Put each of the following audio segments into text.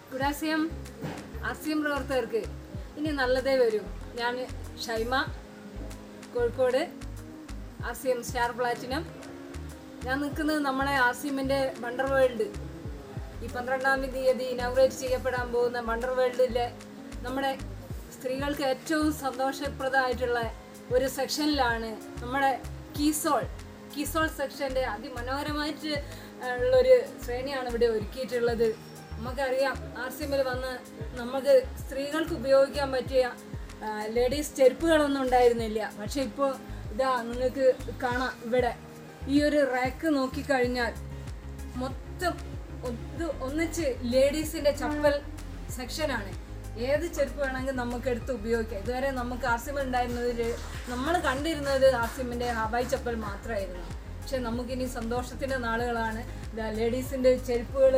ഗുഡാസ്യം ആസ്യം പ്രവർത്തകർക്ക് ഇനി നല്ലതേ വരും ഞാൻ ഷൈമ കോഴിക്കോട് ആസ്യം സ്റ്റാർ പ്ലാറ്റിനം ഞാൻ നിൽക്കുന്നത് നമ്മളെ ആസിമിൻ്റെ വണ്ടർ വേൾഡ് ഈ പന്ത്രണ്ടാം തീയതി ഇനോഗ്രേറ്റ് ചെയ്യപ്പെടാൻ പോകുന്ന വണ്ടർ വേൾഡിലെ നമ്മുടെ സ്ത്രീകൾക്ക് ഏറ്റവും സന്തോഷപ്രദമായിട്ടുള്ള ഒരു സെക്ഷനിലാണ് നമ്മുടെ കീസോൾ കീസോൾ സെക്ഷൻ്റെ അതിമനോഹരമായിട്ട് ഉള്ളൊരു ശ്രേണിയാണ് ഇവിടെ ഒരുക്കിയിട്ടുള്ളത് നമുക്കറിയാം ആർ സി എമ്മിൽ വന്ന് നമുക്ക് സ്ത്രീകൾക്ക് ഉപയോഗിക്കാൻ പറ്റിയ ലേഡീസ് ചെരുപ്പുകളൊന്നും ഉണ്ടായിരുന്നില്ല പക്ഷെ ഇപ്പോൾ ഇതാ നിങ്ങൾക്ക് കാണാം ഇവിടെ ഈ ഒരു റാക്ക് നോക്കിക്കഴിഞ്ഞാൽ മൊത്തം ഇത് ഒന്നിച്ച് ലേഡീസിന്റെ ചപ്പൽ സെക്ഷനാണ് ഏത് ചെരുപ്പ് വേണമെങ്കിൽ നമുക്ക് എടുത്ത് ഉപയോഗിക്കാം ഇതുവരെ നമുക്ക് ആസിം ഉണ്ടായിരുന്നതിൽ നമ്മൾ കണ്ടിരുന്നത് ആസിമിന്റെ ഹവായി ചപ്പൽ മാത്രമായിരുന്നു പക്ഷെ നമുക്കിനി സന്തോഷത്തിന്റെ നാളുകളാണ് ഇതാ ലേഡീസിന്റെ ചെരുപ്പുകൾ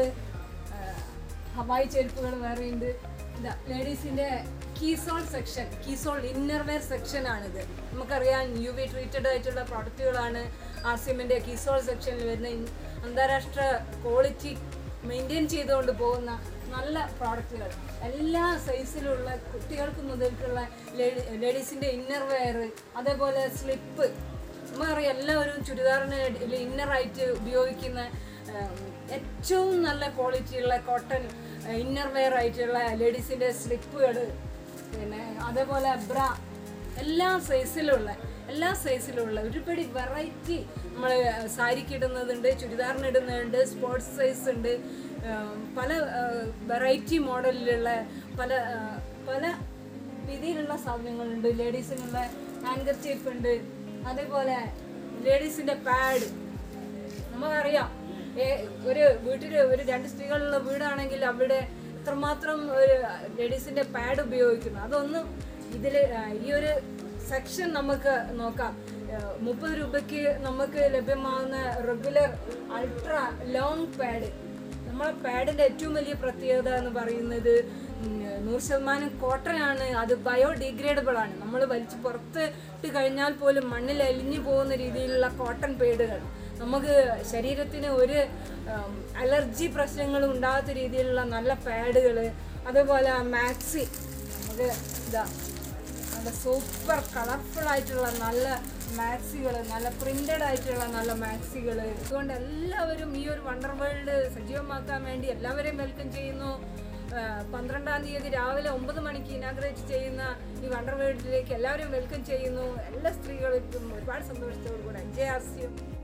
ഹവായി ചെരുപ്പുകൾ വേറെയുണ്ട് ഇതാ ലേഡീസിന്റെ കീസോൾ സെക്ഷൻ കീസോൾ ഇന്നർവെയർ സെക്ഷൻ ആണിത് നമുക്കറിയാം യു വി ട്രീറ്റഡ് ആയിട്ടുള്ള പ്രോഡക്റ്റുകളാണ് ആർ സി എമ്മിൻ്റെ കീസോൾ സെക്ഷനിൽ വരുന്ന ഇൻ- അന്താരാഷ്ട്ര ക്വാളിറ്റി മെയിൻറ്റെയിൻ ചെയ്തുകൊണ്ട് പോകുന്ന നല്ല പ്രോഡക്റ്റുകൾ എല്ലാ സൈസിലുള്ള കുട്ടികൾക്ക് മുതൽക്കുള്ള ലേഡീസിൻ്റെ ഇന്നർ വെയർ അതേപോലെ സ്ലിപ്പ് നമുക്കറിയാം എല്ലാവരും ചുരിദാറിന് ഇന്നറായിട്ട് ഉപയോഗിക്കുന്ന ഉം, ഏറ്റവും നല്ല ക്വാളിറ്റിയുള്ള കോട്ടൺ ഇന്നർ വെയർ ആയിട്ടുള്ള ലേഡീസിൻ്റെ സ്ലിപ്പുകൾ പിന്നെ അതേപോലെ ബ്ര എല്ലാ സൈസിലുള്ള എല്ലാ സൈസിലുള്ള ഒരുപടി വെറൈറ്റി നമ്മൾ സാരിക്ക് ഇടുന്നതുണ്ട് ചുരിദാറിന് ഇടുന്നുണ്ട് സ്പോർട്സ് സൈസ് ഉണ്ട് ഉം, പല വെറൈറ്റി മോഡലിലുള്ള പല ആ, പല രീതിയിലുള്ള സാധനങ്ങളുണ്ട് ലേഡീസിനുള്ള ഹാൻഡർ ചീപ്പ് ഉണ്ട് അതേപോലെ ലേഡീസിൻ്റെ പാഡ് നമുക്കറിയാം ഏ- ഒരു വീട്ടിൽ ഒരു രണ്ട് സ്ത്രീകളുള്ള വീടാണെങ്കിൽ അവിടെ എത്രമാത്രം ഒരു ലേഡീസിന്റെ പാഡ് ഉപയോഗിക്കുന്നു അതൊന്നും ഇതിൽ ഈ ഒരു സെക്ഷൻ നമുക്ക് നോക്കാം മുപ്പത് രൂപയ്ക്ക് നമുക്ക് ലഭ്യമാകുന്ന റെഗുലർ അൾട്രാ ലോങ് പാഡ് നമ്മളെ പാഡിന്റെ ഏറ്റവും വലിയ പ്രത്യേകത എന്ന് പറയുന്നത് ഉം, നൂറ് ശതമാനം കോട്ടൺ ആണ് അത് ബയോഡിഗ്രേഡബിൾ ആണ് നമ്മൾ വലിച്ച് പുറത്ത് ഇട്ട് കഴിഞ്ഞാൽ പോലും മണ്ണിൽ അലിഞ്ഞു പോകുന്ന രീതിയിലുള്ള കോട്ടൺ പേഡുകൾ നമുക്ക് ശരീരത്തിന് ഒരു ഉം, അലർജി പ്രശ്നങ്ങളും ഉണ്ടാകാത്ത രീതിയിലുള്ള നല്ല പാഡുകൾ അതുപോലെ മാക്സി നമുക്ക് ഇതാ നല്ല സൂപ്പർ കളർഫുൾ ആയിട്ടുള്ള നല്ല മാക്സികൾ നല്ല പ്രിന്റഡ് ആയിട്ടുള്ള നല്ല മാക്സികൾ അതുകൊണ്ട് എല്ലാവരും ഈ ഒരു വണ്ടർ വേൾഡ് സജീവമാക്കാൻ വേണ്ടി എല്ലാവരെയും വെൽക്കം ചെയ്യുന്നു ആ, പന്ത്രണ്ടാം തീയതി രാവിലെ ഒമ്പത് മണിക്ക് ഇനാഗ്രേറ്റ് ചെയ്യുന്ന ഈ വണ്ടർ വേൾഡിലേക്ക് എല്ലാവരും വെൽക്കം ചെയ്യുന്നു എല്ലാ സ്ത്രീകൾക്കും ഒരുപാട് സന്തോഷത്തോടു കൂടെ ജയ ആസ്യം